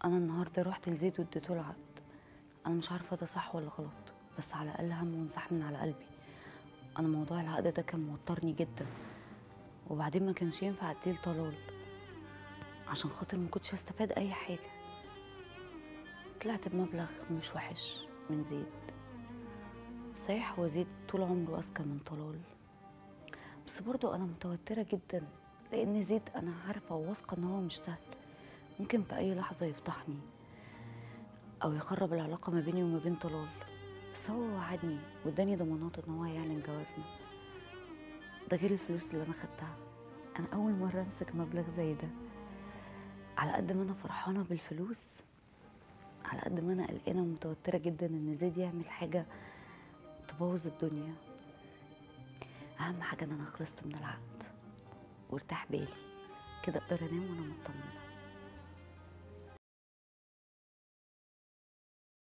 انا النهارده رحت لزيد واديته العقد انا مش عارفه ده صح ولا غلط بس على الاقل هم وانسحب من على قلبي انا موضوع العقد ده كان موترني جدا وبعدين ما كانش ينفع اديه طلال عشان خاطر ما كنتش هستفاد اي حاجه طلعت بمبلغ مش وحش من زيد صحيح هو زيد طول عمره اذكى من طلال بس برضو انا متوتره جدا لان زيد انا عارفه وواثقه ان هو مش سهل ممكن في اي لحظه يفضحني او يخرب العلاقه ما بيني وما بين طلال بس هو وعدني واداني ضمانات ان هو هيعلن جوازنا ده غير الفلوس اللي انا خدتها انا اول مره امسك مبلغ زي ده على قد ما انا فرحانه بالفلوس على قد ما انا قلقانه ومتوتره جدا ان زيد يعمل حاجه تبوظ الدنيا اهم حاجه ان انا خلصت من العقد وارتاح بالي كده اقدر انام وانا مطمنه